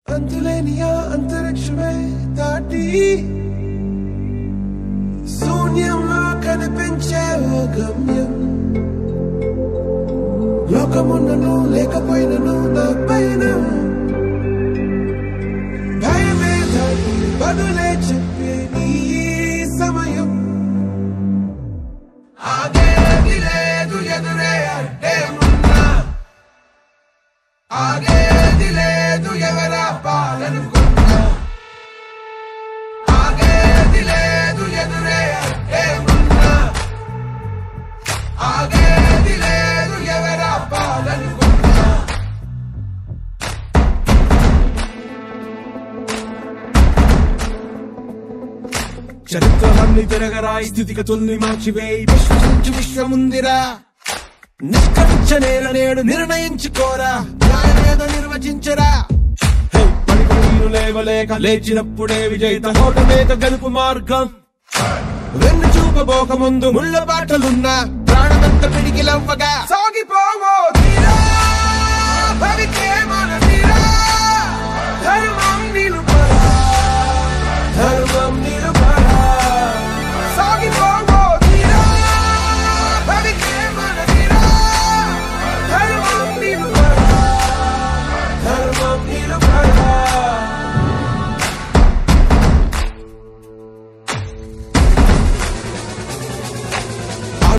అంతులేని ఆ అంతరిక్షమే దాటి శూన్యంలో కనిపించే ఓ గమ్యం లోకమున్నను లేకపోయినను నా పైన భయమే దాటి బదులే చెప్పే నీ సమయం ఆగేది లేదు ఎదురే అంటే ఉన్నా ఆగేది లేదు ఎవరా పాలనుకున్నా ఆగేది లేదు ఎదురే అంటే ఉన్నా ఆగేది లేదు ఎవరా పాలనుకున్నా చరిత్రలన్నీ తిరగరాయి స్థితిగతుల్ని మార్చివేయి విశ్వసించు విశ్వముందిరా నిష్కరించ నేల నేడు నిర్ణయించుకోరా న్యాయమేదో నిర్వచించరా హే, పడిపడి నీరు లేవలేక లేచినప్పుడే విజయిత హోటమేక గెలుపు మార్గం వెన్ను చూపబోక ముందు ముళ్ళ బాటలున్నా ప్రాణమంత పిడికిలవ్వగా